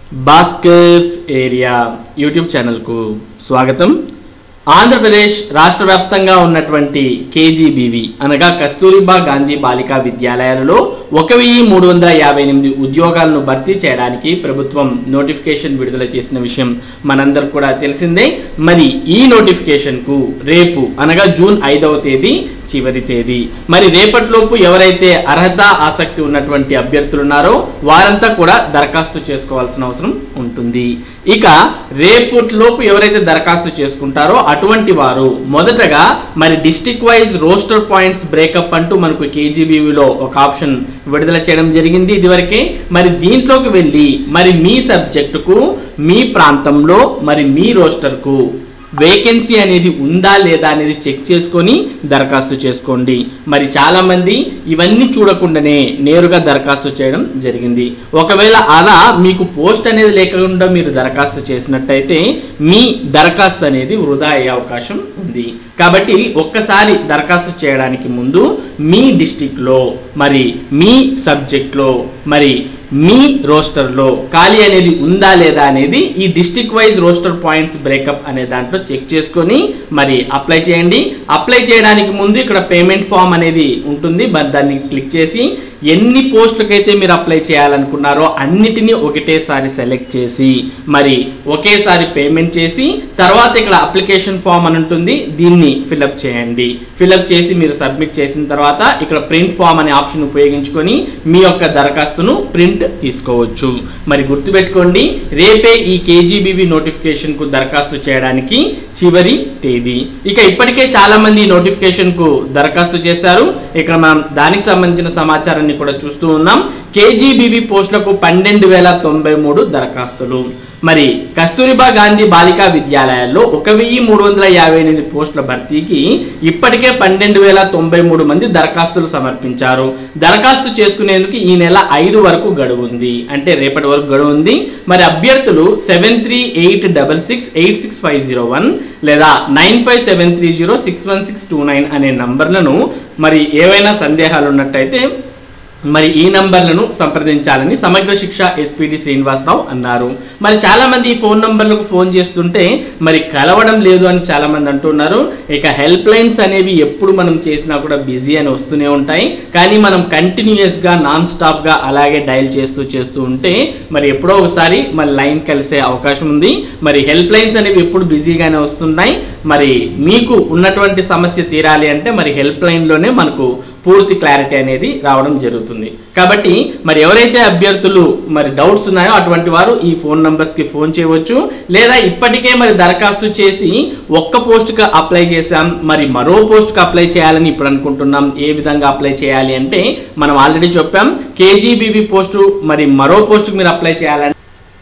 Bhaskar's area YouTube ఛానల్కు స్వాగతం ఆంధ్రప్రదేశ్ రాష్ట్ర వ్యాప్తంగా ఉన్నటువంటి కేజీబీవి అనగా కస్తూరిబా గాంధీ బాలికా విద్యాలయాలలో ఒక వెయ్యి మూడు వందల యాభై ఎనిమిది ఉద్యోగాలను భర్తీ చేయడానికి ప్రభుత్వం నోటిఫికేషన్ విడుదల చేసిన విషయం మనందరికి కూడా తెలిసిందే మరి ఈ నోటిఫికేషన్కు రేపు అనగా జూన్ ఐదవ తేదీ చివరి తేదీ మరి రేపటిలోపు ఎవరైతే అర్హత ఆసక్తి ఉన్నటువంటి అభ్యర్థులు ఉన్నారో వారంతా కూడా దరఖాస్తు చేసుకోవాల్సిన అవసరం ఉంటుంది ఇక రేపటిలోపు ఎవరైతే దరఖాస్తు చేసుకుంటారో అటువంటి వారు మొదటగా మరి district wise roster points breakup అంటూ మనకు కేజీబీవీలో ఒక ఆప్షన్ విడుదల చేయడం జరిగింది ఇదివరకే మరి దీంట్లోకి వెళ్ళి మరి మీ సబ్జెక్టుకు మీ ప్రాంతంలో మరి మీ రోస్టర్కు వేకెన్సీ అనేది ఉందా లేదా అనేది చెక్ చేసుకొని దరఖాస్తు చేసుకోండి మరి చాలామంది ఇవన్నీ చూడకుండానే నేరుగా దరఖాస్తు చేయడం జరిగింది ఒకవేళ అలా మీకు పోస్ట్ అనేది లేకుండా మీరు దరఖాస్తు చేసినట్టయితే మీ దరఖాస్తు అనేది వృధా అయ్యే అవకాశం ఉంది కాబట్టి ఒక్కసారి దరఖాస్తు చేయడానికి ముందు మీ డిస్టిక్లో మరి మీ సబ్జెక్ట్లో మరి మీ రోస్టర్లో ఖాళీ అనేది ఉందా లేదా అనేది ఈ district wise roster points breakup అనే దాంట్లో చెక్ చేసుకొని మరి అప్లై చేయండి అప్లై చేయడానికి ముందు ఇక్కడ పేమెంట్ ఫామ్ అనేది ఉంటుంది మరి దాన్ని క్లిక్ చేసి ఎన్ని పోస్టులకైతే మీరు అప్లై చేయాలనుకున్నారో అన్నిటినీ ఒకటేసారి సెలెక్ట్ చేసి మరి ఒకేసారి పేమెంట్ చేసి తర్వాత ఇక్కడ అప్లికేషన్ ఫామ్ అని ఉంటుంది దీన్ని ఫిలప్ చేయండి ఫిలప్ చేసి మీరు సబ్మిట్ చేసిన తర్వాత ఇక్కడ ప్రింట్ ఫామ్ అనే ఆప్షన్ ఉపయోగించుకొని మీ యొక్క దరఖాస్తును ప్రింట్ తీసుకోవచ్చు మరి గుర్తుపెట్టుకోండి రేపే ఈ కేజీబీవి నోటిఫికేషన్కు దరఖాస్తు చేయడానికి చివరి తేదీ ఇక ఇప్పటికే చాలా మంది నోటిఫికేషన్కు దరఖాస్తు చేశారు ఇక్కడ మనం దానికి సంబంధించిన సమాచారాన్ని కూడా చూస్తూ ఉన్నాం కేజీబీవి పోస్టులకు పన్నెండు వేల తొంభై మూడు దరఖాస్తులు మరి కస్తూరిబా గాంధీ బాలికా విద్యాలయాల్లో ఒక వెయ్యి మూడు వందల యాభై ఎనిమిది పోస్టుల భర్తీకి ఇప్పటికే పన్నెండు వేల తొంభై మూడు మంది దరఖాస్తులు సమర్పించారు దరఖాస్తు చేసుకునేందుకు ఈ నెల ఐదు వరకు గడువు ఉంది అంటే రేపటి వరకు గడువు ఉంది మరి అభ్యర్థులు seven three eight double six eight six five zero one లేదా nine five seven three zero six one six two nine అనే నంబర్లను మరి ఏవైనా సందేహాలు ఉన్నట్టయితే మరి ఈ నంబర్లను సంప్రదించాలని సమగ్ర శిక్ష ఎస్పీడి శ్రీనివాసరావు అన్నారు మరి చాలా మంది ఈ ఫోన్ నంబర్లకు ఫోన్ చేస్తుంటే మరి కలవడం లేదు అని చాలా మంది అంటున్నారు ఇక హెల్ప్ లైన్స్ అనేవి ఎప్పుడు మనం చేసినా కూడా బిజీ అని వస్తూనే ఉంటాయి కానీ మనం కంటిన్యూస్గా నాన్ స్టాప్గా అలాగే డయల్ చేస్తూ చేస్తూ ఉంటే మరి ఎప్పుడో ఒకసారి మరి లైన్ కలిసే అవకాశం ఉంది మరి హెల్ప్ లైన్స్ అనేవి ఎప్పుడు బిజీగానే వస్తున్నాయి మరి మీకు ఉన్నటువంటి సమస్య తీరాలి అంటే మరి హెల్ప్ లైన్లోనే మనకు పూర్తి క్లారిటీ అనేది రావడం జరుగుతుంది కాబట్టి మరి ఎవరైతే అభ్యర్థులు మరి డౌట్స్ ఉన్నాయో అటువంటి వారు ఈ ఫోన్ నంబర్స్కి ఫోన్ చేయవచ్చు లేదా ఇప్పటికే మరి దరఖాస్తు చేసి ఒక్క పోస్ట్కి అప్లై చేశాం మరి మరో పోస్ట్కి అప్లై చేయాలని ఇప్పుడు అనుకుంటున్నాం ఏ విధంగా అప్లై చేయాలి అంటే మనం ఆల్రెడీ చెప్పాం కేజీబీబీ పోస్టు మరి మరో పోస్ట్కి మీరు అప్లై చేయాలని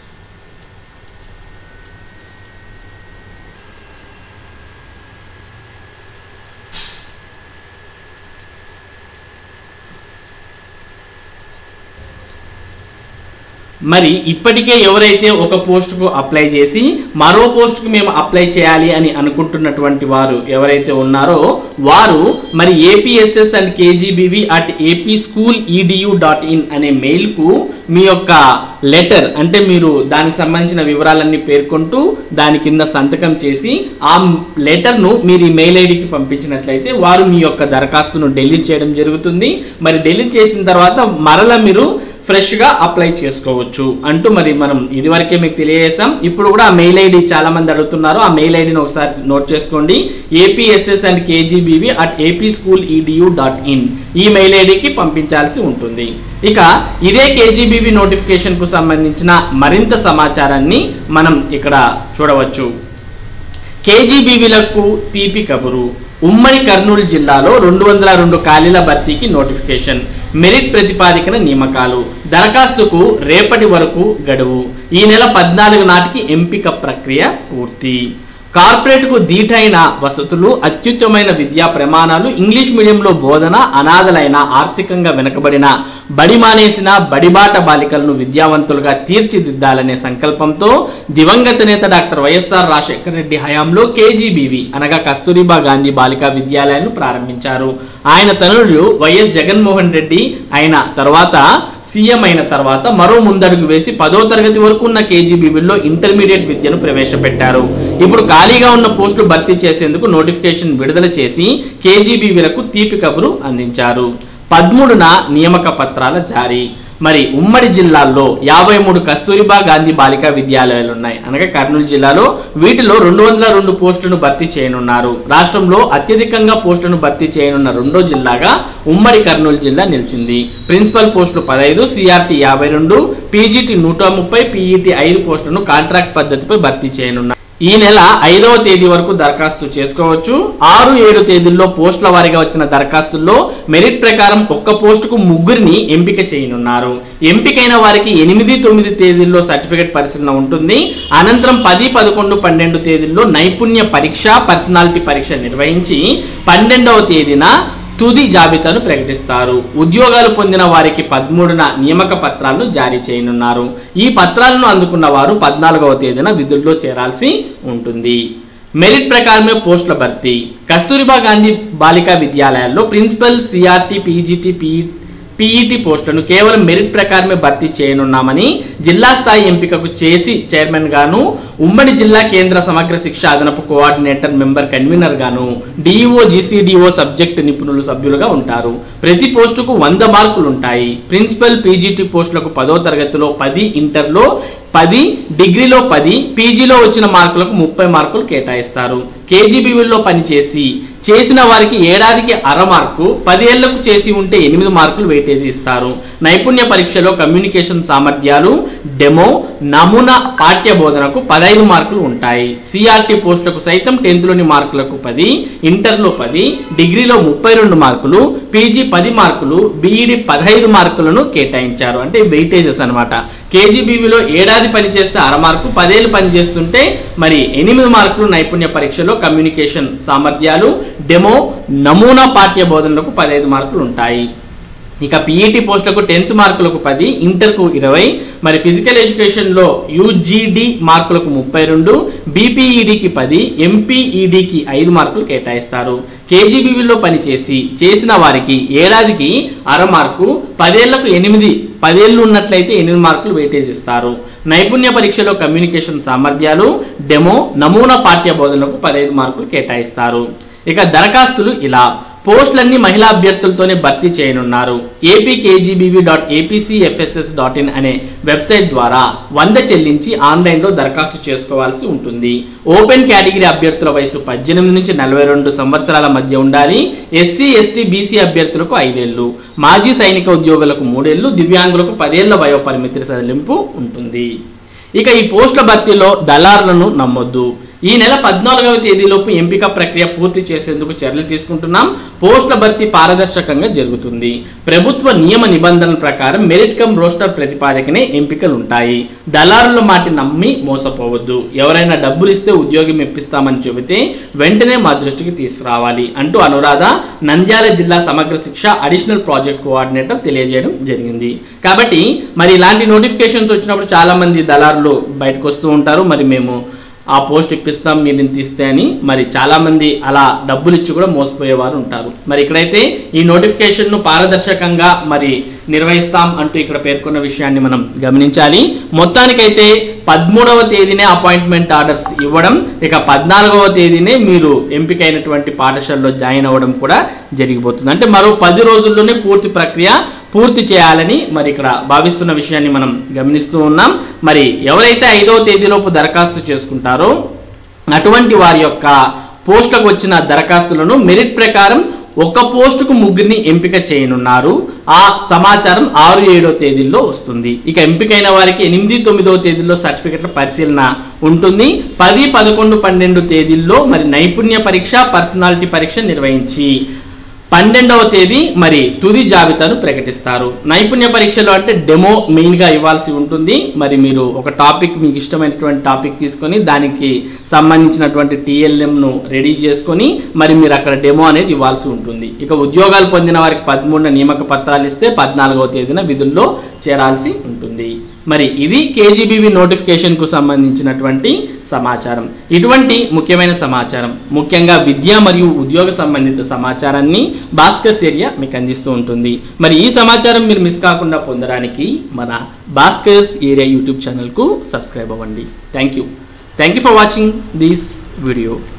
మరి ఇప్పటికే ఎవరైతే ఒక పోస్టుకు అప్లై చేసి మరో పోస్టుకు మేము అప్లై చేయాలి అని అనుకుంటున్నటువంటి వారు ఎవరైతే ఉన్నారో వారు మరి APSS and KGBV at AP school EDU dot in అనే మెయిల్కు మీ యొక్క లెటర్ అంటే మీరు దానికి సంబంధించిన వివరాలన్నీ పేర్కొంటూ దాని కింద సంతకం చేసి ఆ లెటర్ను మీరు ఈ మెయిల్ ఐడికి పంపించినట్లయితే వారు మీ యొక్క దరఖాస్తును డెలీట్ చేయడం జరుగుతుంది మరి డెలీట్ చేసిన తర్వాత మరల మీరు ఫ్రెష్గా అప్లై చేసుకోవచ్చు అంటూ మరి మనం ఇదివరకే మీకు తెలియజేసాం ఇప్పుడు కూడా ఆ మెయిల్ ఐడి చాలా మంది అడుగుతున్నారు ఆ మెయిల్ ఐడిని ఒకసారి నోట్ చేసుకోండి APSS and KGBV at AP school EDU dot in email ఐడికి పంపించాల్సి ఉంటుంది ఇక ఇదే కేజీబీవి నోటిఫికేషన్కు సంబంధించిన మరింత సమాచారాన్ని మనం ఇక్కడ చూడవచ్చు కేజీబీవీలకు తీపి కబురు ఉమ్మడి కర్నూలు జిల్లాలో రెండు వందల రెండు ఖాళీల భర్తీకి నోటిఫికేషన్ మెరిట్ ప్రతిపాదికన నియామకాలు దరఖాస్తుకు రేపటి వరకు గడువు ఈ నెల పద్నాలుగు నాటికి ఎంపిక ప్రక్రియ పూర్తి కార్పొరేట్కు దీటైన వసతులు అత్యుత్తమైన విద్యా ప్రమాణాలు ఇంగ్లీష్ మీడియంలో బోధన అనాథలైన ఆర్థికంగా వెనుకబడిన బడి మానేసిన బడిబాట బాలికలను విద్యావంతులుగా తీర్చిదిద్దాలనే సంకల్పంతో దివంగత నేత డాక్టర్ వైఎస్ఆర్ రాజశేఖర రెడ్డి హయాంలో కేజీబీవి అనగా కస్తూరిబా గాంధీ బాలికా విద్యాలయాన్ని ప్రారంభించారు ఆయన తనుడు వైఎస్ జగన్మోహన్ రెడ్డి ఆయన తర్వాత సీఎం అయిన తర్వాత మరో ముందడుగు వేసి పదో తరగతి వరకు ఉన్న కేజీబీవీల్లో ఇంటర్మీడియట్ విద్యను ప్రవేశపెట్టారు ఇప్పుడు ఖాళీగా ఉన్న పోస్టులు భర్తీ చేసేందుకు నోటిఫికేషన్ విడుదల చేసి కేజీబీవీలకు తీపి కబురు అందించారు పదమూడున నియామక పత్రాల జారీ మరి ఉమ్మడి జిల్లాల్లో యాభై మూడు కస్తూరిబా గాంధీ బాలికా విద్యాలయాలు ఉన్నాయి అనగా కర్నూలు జిల్లాలో వీటిలో రెండు వందల రెండు పోస్టులను భర్తీ చేయనున్నారు రాష్ట్రంలో అత్యధికంగా పోస్టులను భర్తీ చేయనున్న రెండో జిల్లాగా ఉమ్మడి కర్నూలు జిల్లా నిలిచింది ప్రిన్సిపల్ పోస్టులు పదహైదు సిఆర్టీ యాభై రెండు పీజీటీ నూట ముప్పై పీఈటీ ఐదు పోస్టులను కాంట్రాక్ట్ పద్ధతిపై భర్తీ చేయనున్నారు ఈ నెల ఐదవ తేదీ వరకు దరఖాస్తు చేసుకోవచ్చు ఆరు ఏడు తేదీల్లో పోస్టుల వారీగా వచ్చిన దరఖాస్తుల్లో మెరిట్ ప్రకారం ఒక్క పోస్టుకు ముగ్గురిని ఎంపిక చేయనున్నారు ఎంపికైన వారికి ఎనిమిది తొమ్మిది తేదీల్లో సర్టిఫికేట్ పరిశీలన ఉంటుంది అనంతరం పది పదకొండు పన్నెండు తేదీల్లో నైపుణ్య పరీక్ష పర్సనాలిటీ పరీక్ష నిర్వహించి పన్నెండవ తేదీన తుది జాబితాను ప్రకటిస్తారు ఉద్యోగాలు పొందిన వారికి పదమూడున నియామక పత్రాలను జారీ చేయనున్నారు ఈ పత్రాలను అందుకున్న వారు పద్నాలుగవ తేదీన విధుల్లో చేరాల్సి ఉంటుంది మెరిట్ ప్రకారమే పోస్టుల భర్తీ కస్తూరిబా గాంధీ బాలికా విద్యాలయాల్లో principal CRT PGT P PET పోస్టులను కేవలం మెరిట్ ప్రకారమే భర్తీ చేయనున్నామని జిల్లా స్థాయి ఎంపికకు చేసి చైర్మన్ గాను ఉమ్మడి జిల్లా కేంద్ర సమగ్ర శిక్ష అదనపు కోఆర్డినేటర్ మెంబర్ కన్వీనర్ గాను డిఈఓ జీసీడీఓ సబ్జెక్ట్ నిపుణులు సభ్యులుగా ఉంటారు ప్రతి పోస్టుకు వంద మార్కులు ఉంటాయి ప్రిన్సిపల్ పీజీటీ పోస్టులకు పదో తరగతిలో పది ఇంటర్లో పది డిగ్రీలో పది పీజీలో వచ్చిన మార్కులకు ముప్పై మార్కులు కేటాయిస్తారు కేజీబీవీల్లో పనిచేసి చేసిన వారికి ఏడాదికి అర మార్కు పదేళ్లకు చేసి ఉంటే ఎనిమిది మార్కులు వెయిటేజీ ఇస్తారు నైపుణ్య పరీక్షలో కమ్యూనికేషన్ సామర్థ్యాలు డెమో నమూనా పాఠ్య బోధనకు పదహైదు మార్కులు ఉంటాయి సిఆర్టీ పోస్టులకు సైతం టెన్త్లోని మార్కులకు పది ఇంటర్లో పది డిగ్రీలో ముప్పై రెండు మార్కులు పీజీ పది మార్కులు బీఈడి పదహైదు మార్కులను కేటాయించారు అంటే వెయిటేజెస్ అనమాట కేజీబీవీలో ఏడాది పని చేస్తే అర మార్కు పదేళ్ళు పని చేస్తుంటే మరి ఎనిమిది మార్కులు నైపుణ్య పరీక్షలో కమ్యూనికేషన్ సామర్థ్యాలు డెమో నమూనా పాఠ్య బోధనలకు పదహైదు మార్కులు ఉంటాయి ఇక పీఈటీ పోస్టులకు టెన్త్ మార్కులకు పది ఇంటర్కు ఇరవై మరి ఫిజికల్ ఎడ్యుకేషన్లో యూజీడి మార్కులకు ముప్పై రెండు బీపీఈడికి పది ఎంపీఈడికి ఐదు మార్కులు కేటాయిస్తారు కేజీబీవీలో పనిచేసి చేసిన వారికి ఏడాదికి అర మార్కు పదేళ్లకు ఎనిమిది పదేళ్ళు ఉన్నట్లయితే ఎనిమిది మార్కులు వెయిటేజ్ ఇస్తారు నైపుణ్య పరీక్షలో కమ్యూనికేషన్ సామర్థ్యాలు డెమో నమూనా పాఠ్య బోధనలకు పదహైదు మార్కులు కేటాయిస్తారు ఇక దరఖాస్తులు ఇలా పోస్టులన్నీ మహిళా అభ్యర్థులతోనే భర్తీ చేయనున్నారు APKGBV dot APCFSS dot in అనే వెబ్సైట్ ద్వారా వంద చెల్లించి ఆన్లైన్లో దరఖాస్తు చేసుకోవాల్సి ఉంటుంది ఓపెన్ కేటగిరీ అభ్యర్థుల వయసు పద్దెనిమిది నుంచి నలభై రెండు సంవత్సరాల మధ్య ఉండాలి ఎస్సీ ఎస్టీ బీసీ అభ్యర్థులకు ఐదేళ్లు మాజీ సైనిక ఉద్యోగులకు మూడేళ్లు దివ్యాంగులకు పదేళ్ల వయోపరిమితి సడలింపు ఉంటుంది ఇక ఈ పోస్టుల భర్తీలో దళారులను నమ్మొద్దు ఈ నెల పద్నాలుగవ తేదీలోపు ఎంపిక ప్రక్రియ పూర్తి చేసేందుకు చర్యలు తీసుకుంటున్నాం పోస్టుల భర్తీ పారదర్శకంగా జరుగుతుంది ప్రభుత్వ నియమ నిబంధనల ప్రకారం మెరిట్ కమ్ రోస్టర్ ప్రతిపాదకనే ఎంపికలు ఉంటాయి దళారుల మాట నమ్మి మోసపోవద్దు ఎవరైనా డబ్బులు ఇస్తే ఉద్యోగం ఇప్పిస్తామని చెబితే వెంటనే మా దృష్టికి తీసుకురావాలి అంటూ అనురాధ నంద్యాల జిల్లా సమగ్ర శిక్ష అడిషనల్ ప్రాజెక్ట్ కోఆర్డినేటర్ తెలియజేయడం జరిగింది కాబట్టి మరి ఇలాంటి నోటిఫికేషన్స్ వచ్చినప్పుడు చాలా మంది దళారులు బయటకు వస్తూ ఉంటారు మరి మేము ఆ పోస్ట్ ఇప్పిస్తాం మీరు ఇంత ఇస్తే అని మరి చాలామంది అలా డబ్బులు ఇచ్చి కూడా మోసపోయేవారు ఉంటారు మరి ఇక్కడైతే ఈ నోటిఫికేషన్ను పారదర్శకంగా మరి నిర్వహిస్తాం అంటూ ఇక్కడ పేర్కొన్న విషయాన్ని మనం గమనించాలి మొత్తానికైతే పదమూడవ తేదీనే అపాయింట్మెంట్ ఆర్డర్స్ ఇవ్వడం ఇక పద్నాలుగవ తేదీనే మీరు ఎంపికైనటువంటి పాఠశాలలో జాయిన్ అవ్వడం కూడా జరిగిపోతుంది అంటే మరో పది రోజుల్లోనే పూర్తి ప్రక్రియ పూర్తి చేయాలని మరి ఇక్కడ భావిస్తున్న విషయాన్ని మనం గమనిస్తూ ఉన్నాం మరి ఎవరైతే ఐదవ తేదీలోపు దరఖాస్తు చేసుకుంటారో అటువంటి వారి యొక్క పోస్టులకు వచ్చిన దరఖాస్తులను మెరిట్ ప్రకారం ఒక పోస్టుకు ముగ్గురిని ఎంపిక చేయనున్నారు ఆ సమాచారం ఆరు ఏడో తేదీల్లో వస్తుంది ఇక ఎంపికైన వారికి ఎనిమిది తొమ్మిదవ తేదీల్లో సర్టిఫికెట్ల పరిశీలన ఉంటుంది పది పదకొండు పన్నెండు తేదీల్లో మరి నైపుణ్య పరీక్ష పర్సనాలిటీ పరీక్ష నిర్వహించి పన్నెండవ తేదీ మరి తుది జాబితాను ప్రకటిస్తారు నైపుణ్య పరీక్షలో అంటే డెమో మెయిన్గా ఇవ్వాల్సి ఉంటుంది మరి మీరు ఒక టాపిక్ మీకు ఇష్టమైనటువంటి టాపిక్ తీసుకొని దానికి సంబంధించినటువంటి టీఎల్ఎంను రెడీ చేసుకొని మరి మీరు అక్కడ డెమో అనేది ఇవ్వాల్సి ఉంటుంది ఇక ఉద్యోగాలు పొందిన వారికి పదమూడున నియామక పత్రాలు ఇస్తే పద్నాలుగవ తేదీన విధుల్లో చేరాల్సి ఉంటుంది మరి ఇది కేజీబీవి నోటిఫికేషన్కు సంబంధించినటువంటి సమాచారం ఇటువంటి ముఖ్యమైన సమాచారం ముఖ్యంగా విద్య మరియు ఉద్యోగ సంబంధిత సమాచారాన్ని భాస్కర్స్ ఏరియా మీకు అందిస్తూ ఉంటుంది మరి ఈ సమాచారం మీరు మిస్ కాకుండా పొందడానికి మన భాస్కర్స్ ఏరియా యూట్యూబ్ ఛానల్కు సబ్స్క్రైబ్ అవ్వండి thank you thank you for watching this video